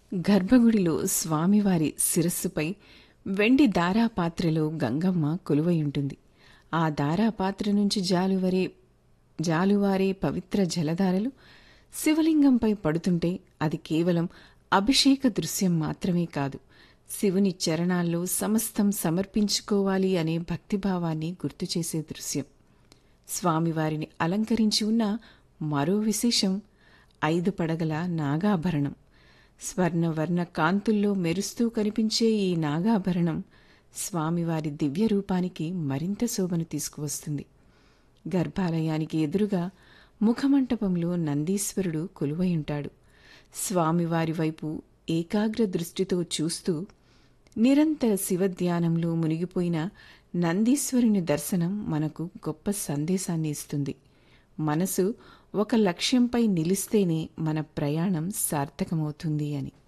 గర్భగుడిలో స్వామివారి శిరస్సుపై వెండి దారాపాత్రలో గంగమ్మ కొలువై ఉంటుంది ఆ దారాపాత్ర నుంచి జాలువరే జాలువారే పవిత్ర జలధారలు శివలింగంపై పడుతుంటే అది కేవలం అభిషేక దృశ్యం మాత్రమే కాదు శివుని చరణాల్లో సమస్తం సమర్పించుకోవాలి అనే భక్తిభావాన్ని గుర్తుచేసే దృశ్యం స్వామివారిని అలంకరించి ఉన్న మరో విశేషం ఐదు పడగల నాగాభరణం స్వర్ణవర్ణ కాంతుల్లో మెరుస్తూ కనిపించే ఈ నాగాభరణం స్వామివారి దివ్య రూపానికి మరింత శోభను తీసుకువస్తుంది గర్భాలయానికి ఎదురుగా ముఖమంటపంలో నందీశ్వరుడు కొలువై ఉంటాడు స్వామివారి వైపు ఏకాగ్ర దృష్టితో చూస్తూ నిరంతర శివధ్యానంలో మునిగిపోయిన నందీశ్వరుని దర్శనం మనకు గొప్ప సందేశాన్ని ఇస్తుంది మనసు ఒక లక్ష్యంపై నిలిస్తేనే మన ప్రయాణం సార్థకమవుతుంది అని